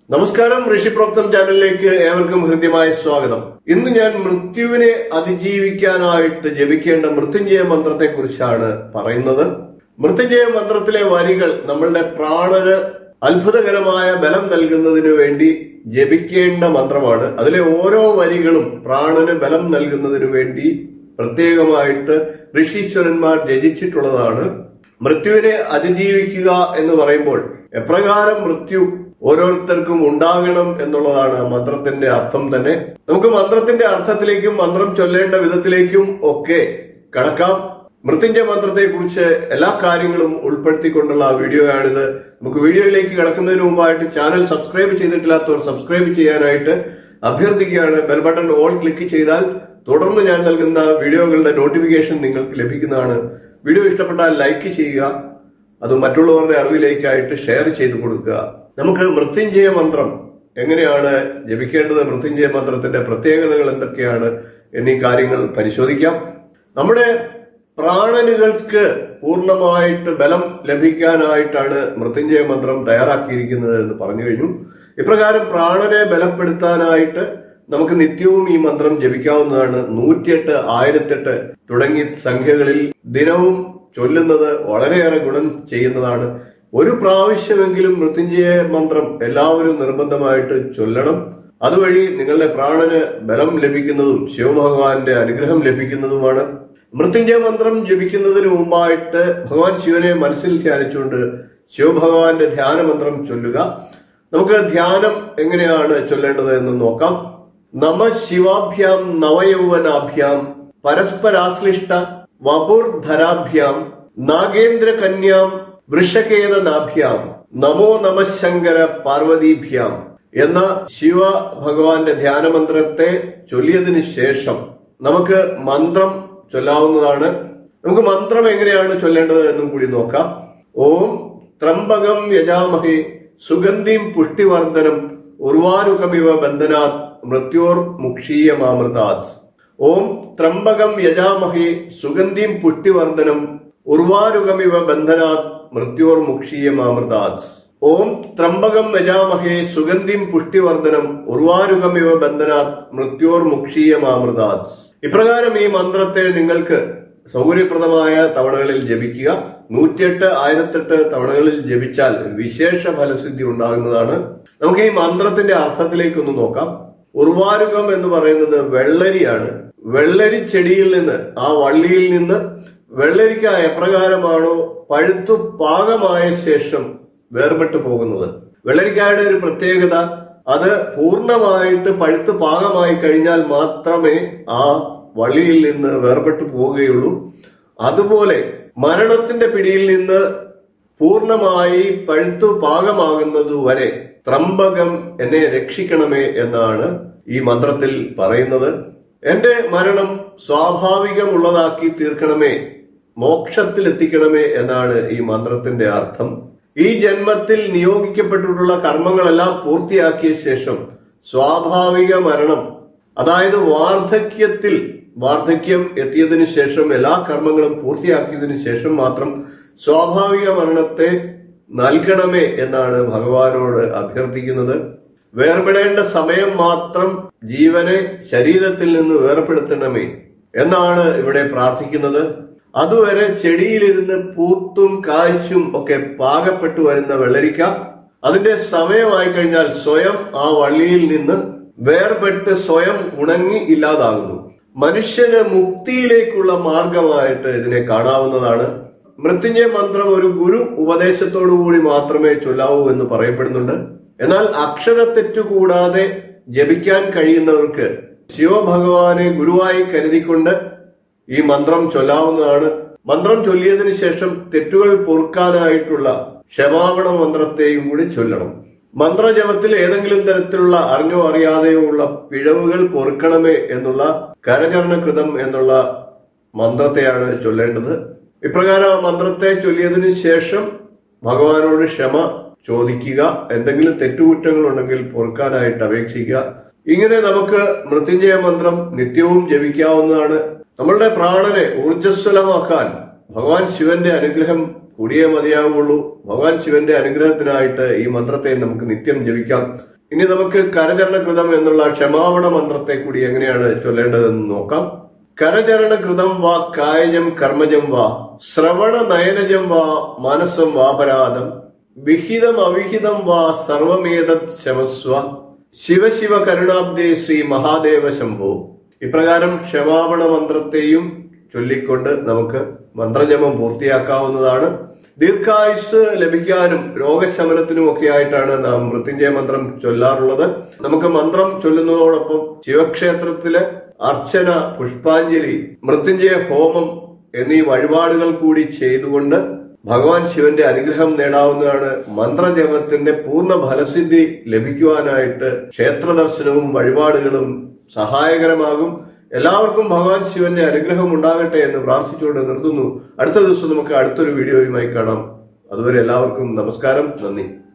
നമസ്കാരം ഋഷിപ്രോക്തം ചാനലിലേക്ക് ഏവർക്കും ഹൃദ്യമായ സ്വാഗതം ഇന്ന് ഞാൻ മൃത്യുവിനെ അതിജീവിക്കാനായിട്ട് ജപിക്കേണ്ട മൃത്യുഞ്ജയ മന്ത്രത്തെ കുറിച്ചാണ് പറയുന്നത് മൃത്യുഞ്ജയ മന്ത്രത്തിലെ വരികൾ നമ്മളുടെ പ്രാണന് അത്ഭുതകരമായ ബലം നൽകുന്നതിന് വേണ്ടി ജപിക്കേണ്ട മന്ത്രമാണ് അതിലെ ഓരോ വരികളും പ്രാണന് ബലം നൽകുന്നതിന് വേണ്ടി പ്രത്യേകമായിട്ട് ഋഷീശ്വരന്മാർ രചിച്ചിട്ടുള്ളതാണ് മൃത്യുവിനെ അതിജീവിക്കുക എന്ന് പറയുമ്പോൾ എപ്രകാരം മൃത്യു ഓരോരുത്തർക്കും ഉണ്ടാകണം എന്നുള്ളതാണ് ആ മന്ത്രത്തിന്റെ അർത്ഥം തന്നെ നമുക്ക് മന്ത്രത്തിന്റെ അർത്ഥത്തിലേക്കും മന്ത്രം ചൊല്ലേണ്ട വിധത്തിലേക്കും ഒക്കെ കടക്കാം മൃത്യുഞ്ജയ മന്ത്രത്തെ കുറിച്ച് എല്ലാ കാര്യങ്ങളും ഉൾപ്പെടുത്തിക്കൊണ്ടുള്ള വീഡിയോയാണിത് നമുക്ക് വീഡിയോയിലേക്ക് കടക്കുന്നതിന് മുമ്പായിട്ട് ചാനൽ സബ്സ്ക്രൈബ് ചെയ്തിട്ടില്ലാത്തവർ സബ്സ്ക്രൈബ് ചെയ്യാനായിട്ട് അഭ്യർത്ഥിക്കുകയാണ് ബെൽ ബട്ടൺ ഓൾ ക്ലിക്ക് ചെയ്താൽ തുടർന്ന് ഞാൻ നൽകുന്ന വീഡിയോകളുടെ നോട്ടിഫിക്കേഷൻ നിങ്ങൾക്ക് ലഭിക്കുന്നതാണ് വീഡിയോ ഇഷ്ടപ്പെട്ടാൽ ലൈക്ക് ചെയ്യുക അത് മറ്റുള്ളവരുടെ അറിവിലേക്കായിട്ട് ഷെയർ ചെയ്തു കൊടുക്കുക നമുക്ക് മൃത്യുഞ്ജയ മന്ത്രം എങ്ങനെയാണ് ജപിക്കേണ്ടത് മൃത്യുഞ്ജയ മന്ത്രത്തിന്റെ പ്രത്യേകതകൾ എന്തൊക്കെയാണ് എന്നീ കാര്യങ്ങൾ പരിശോധിക്കാം നമ്മുടെ പ്രാണനുകൾക്ക് പൂർണ്ണമായിട്ട് ബലം ലഭിക്കാനായിട്ടാണ് മൃത്യുഞ്ജയ മന്ത്രം തയ്യാറാക്കിയിരിക്കുന്നത് എന്ന് പറഞ്ഞു കഴിഞ്ഞു ഇപ്രകാരം പ്രാണനെ ബലപ്പെടുത്താനായിട്ട് നമുക്ക് നിത്യവും ഈ മന്ത്രം ജപിക്കാവുന്നതാണ് നൂറ്റിയെട്ട് ആയിരത്തെട്ട് തുടങ്ങി സംഖ്യകളിൽ ദിനവും ചൊല്ലുന്നത് വളരെയേറെ ഗുണം ചെയ്യുന്നതാണ് ഒരു പ്രാവശ്യമെങ്കിലും മൃത്യുഞ്ജയ മന്ത്രം എല്ലാവരും നിർബന്ധമായിട്ട് ചൊല്ലണം അതുവഴി നിങ്ങളുടെ പ്രാണന് ബലം ലഭിക്കുന്നതും ശിവഭഗവാന്റെ അനുഗ്രഹം ലഭിക്കുന്നതുമാണ് മൃത്യുഞ്ജയ മന്ത്രം ജപിക്കുന്നതിന് മുമ്പായിട്ട് ഭഗവാൻ ശിവനെ മനസ്സിൽ ധ്യാനിച്ചുകൊണ്ട് ശിവഭഗവാന്റെ ധ്യാന മന്ത്രം ചൊല്ലുക നമുക്ക് ധ്യാനം എങ്ങനെയാണ് ചൊല്ലേണ്ടത് എന്ന് നോക്കാം നമ ശിവാഭ്യാം നവയൗവനാഭ്യാം പരസ്പരാശ്ലിഷ്ട വപുർധരാഭ്യാം നാഗേന്ദ്ര കന്യാം വൃഷകേതനാഭ്യാം നമോ നമ ശങ്കര പാർവതീഭ്യാം എന്ന ശിവ ഭഗവാന്റെ ധ്യാനമന്ത്രത്തെ ചൊല്ലിയതിന് ശേഷം നമുക്ക് മന്ത്രം ചൊല്ലാവുന്നതാണ് നമുക്ക് മന്ത്രം എങ്ങനെയാണ് ചൊല്ലേണ്ടത് എന്നും കൂടി നോക്കാം ഓം ത്രംബകം യജാമഹേ സുഗന്ധിം പുഷ്ടിവർദ്ധനം ഉർവാരുകമിവ ബന്ധനാത് മൃത്യോർ മുക്ഷീയമാമൃതാത് ഓം ത്രംബകം യജാമഹേ സുഗന്ധിം പുഷ്ടിവർദ്ധനം ഉർവാരുകമിവ ബന്ധനാത് മൃത്യോർ മുക്ഷീയമാമൃതാത് ഓം ത്രംബകം യജാമഹേ സുഗന്ധിം പുഷ്ടിവർദ്ധനം ഉർവാരുകമിവ ബന്ധനാത് മൃത്യോർ മുക്ഷീയമാമൃതാത് ഇപ്രകാരം ഈ മന്ത്രത്തെ നിങ്ങൾക്ക് സൗകര്യപ്രദമായ തവണകളിൽ ജപിക്കുക നൂറ്റിയെട്ട് ആയിരത്തെട്ട് തവണകളിൽ ജപിച്ചാൽ വിശേഷ ഫലസിദ്ധി ഉണ്ടാകുന്നതാണ് നമുക്ക് ഈ മന്ത്രത്തിന്റെ അർത്ഥത്തിലേക്കൊന്ന് നോക്കാം ഉർവാരുകം എന്ന് പറയുന്നത് വെള്ളരിയാണ് വെള്ളരി ചെടിയിൽ നിന്ന് ആ വള്ളിയിൽ നിന്ന് വെള്ളരിക്ക എപ്രകാരമാണോ പഴുത്തു പാകമായ ശേഷം വേർപെട്ടു പോകുന്നത് വെള്ളരിക്കായുടെ ഒരു പ്രത്യേകത അത് പൂർണ്ണമായിട്ട് പഴുത്ത് പാകമായി കഴിഞ്ഞാൽ മാത്രമേ ആ വള്ളിയിൽ നിന്ന് വേർപെട്ടു പോവുകയുള്ളൂ അതുപോലെ മരണത്തിന്റെ പിടിയിൽ നിന്ന് പൂർണ്ണമായി പഴുത്തു പാകമാകുന്നതുവരെ ത്രംബകം എന്നെ രക്ഷിക്കണമേ എന്നാണ് ഈ മന്ത്രത്തിൽ പറയുന്നത് എന്റെ മരണം സ്വാഭാവികമുള്ളതാക്കി തീർക്കണമേ മോക്ഷത്തിൽ എത്തിക്കണമേ എന്നാണ് ഈ മന്ത്രത്തിന്റെ അർത്ഥം ഈ ജന്മത്തിൽ നിയോഗിക്കപ്പെട്ടിട്ടുള്ള കർമ്മങ്ങളെല്ലാം പൂർത്തിയാക്കിയ ശേഷം സ്വാഭാവിക മരണം അതായത് വാർദ്ധക്യത്തിൽ വാർദ്ധക്യം എത്തിയതിനു ശേഷം എല്ലാ കർമ്മങ്ങളും പൂർത്തിയാക്കിയതിനു ശേഷം മാത്രം സ്വാഭാവിക മരണത്തെ നൽകണമേ എന്നാണ് ഭഗവാനോട് അഭ്യർത്ഥിക്കുന്നത് വേർപെടേണ്ട സമയം മാത്രം ജീവനെ ശരീരത്തിൽ നിന്ന് വേർപെടുത്തണമേ എന്നാണ് ഇവിടെ പ്രാർത്ഥിക്കുന്നത് അതുവരെ ചെടിയിലിരുന്ന് പൂത്തും കായ്ച്ചും ഒക്കെ പാകപ്പെട്ടു വരുന്ന വെള്ളരിക്ക അതിന്റെ സമയമായി കഴിഞ്ഞാൽ സ്വയം ആ വള്ളിയിൽ നിന്ന് വേർപെട്ട് സ്വയം ഉണങ്ങി ഇല്ലാതാകുന്നു മനുഷ്യന് മുക്തിയിലേക്കുള്ള മാർഗമായിട്ട് ഇതിനെ കാണാവുന്നതാണ് മൃത്യുഞ്ജയ മന്ത്രം ഒരു ഗുരു ഉപദേശത്തോടു കൂടി മാത്രമേ ചൊല്ലാവൂ എന്ന് പറയപ്പെടുന്നുണ്ട് എന്നാൽ അക്ഷരത്തെറ്റു കൂടാതെ ജപിക്കാൻ കഴിയുന്നവർക്ക് ശിവഭഗവാനെ ഗുരുവായി കരുതിക്കൊണ്ട് ഈ മന്ത്രം ചൊല്ലാവുന്നതാണ് മന്ത്രം ചൊല്ലിയതിനു ശേഷം തെറ്റുകൾ പൊറുക്കാനായിട്ടുള്ള ക്ഷമാപണ മന്ത്രത്തെയും കൂടി ചൊല്ലണം മന്ത്രജപത്തിൽ ഏതെങ്കിലും തരത്തിലുള്ള അറിഞ്ഞോ അറിയാതെയോ ഉള്ള പിഴവുകൾ പൊറുക്കണമേ എന്നുള്ള കരചരണകൃതം എന്നുള്ള മന്ത്രത്തെയാണ് ചൊല്ലേണ്ടത് ഇപ്രകാരം ആ മന്ത്രത്തെ ചൊല്ലിയതിനു ശേഷം ഭഗവാനോട് ക്ഷമ ചോദിക്കുക എന്തെങ്കിലും തെറ്റുകുറ്റങ്ങൾ ഉണ്ടെങ്കിൽ പൊറുക്കാനായിട്ട് അപേക്ഷിക്കുക ഇങ്ങനെ നമുക്ക് മൃത്യുഞ്ജയ മന്ത്രം നിത്യവും ജപിക്കാവുന്നതാണ് നമ്മളുടെ പ്രാണനെ ഊർജ്ജസ്വലമാക്കാൻ ഭഗവാൻ ശിവന്റെ അനുഗ്രഹം കൂടിയേ മതിയാവുള്ളൂ ഭഗവാൻ ശിവന്റെ അനുഗ്രഹത്തിനായിട്ട് ഈ മന്ത്രത്തെ നമുക്ക് നിത്യം ജപിക്കാം ഇനി നമുക്ക് കരചരണകൃതം എന്നുള്ള ക്ഷമാപണ മന്ത്രത്തെ കൂടി എങ്ങനെയാണ് ചൊല്ലേണ്ടതെന്ന് നോക്കാം കരചരണകൃതം വാ കായജം കർമ്മജം വാ ശ്രവണ നയനജം വാ മാനസം വാപരാധം വിഹിതം അവിഹിതം വാ സർവമേതത് ശമസ്വ ശിവശിവ കരുണാബ്ദേ ശ്രീ മഹാദേവ ശംഭോ ഇപ്രകാരം ക്ഷമാപണ മന്ത്രത്തെയും ചൊല്ലിക്കൊണ്ട് നമുക്ക് മന്ത്രജപം പൂർത്തിയാക്കാവുന്നതാണ് ദീർഘായുസ് ലഭിക്കാനും രോഗശമനത്തിനും ഒക്കെ ആയിട്ടാണ് നാം മൃത്യുഞ്ജയ മന്ത്രം ചൊല്ലാറുള്ളത് നമുക്ക് മന്ത്രം ചൊല്ലുന്നതോടൊപ്പം ശിവക്ഷേത്രത്തിലെ അർച്ചന പുഷ്പാഞ്ജലി മൃത്യുഞ്ജയ ഹോമം എന്നീ വഴിപാടുകൾ കൂടി ചെയ്തുകൊണ്ട് ഭഗവാൻ ശിവന്റെ അനുഗ്രഹം നേടാവുന്നതാണ് മന്ത്രജപത്തിന്റെ പൂർണ്ണ ഫലസിദ്ധി ലഭിക്കുവാനായിട്ട് ക്ഷേത്ര ദർശനവും വഴിപാടുകളും സഹായകരമാകും എല്ലാവർക്കും ഭഗവാൻ ശിവന്റെ അനുഗ്രഹം ഉണ്ടാകട്ടെ എന്ന് പ്രാർത്ഥിച്ചുകൊണ്ട് നിർത്തുന്നു അടുത്ത ദിവസം നമുക്ക് അടുത്തൊരു വീഡിയോയുമായി കാണാം അതുവരെ എല്ലാവർക്കും നമസ്കാരം നന്ദി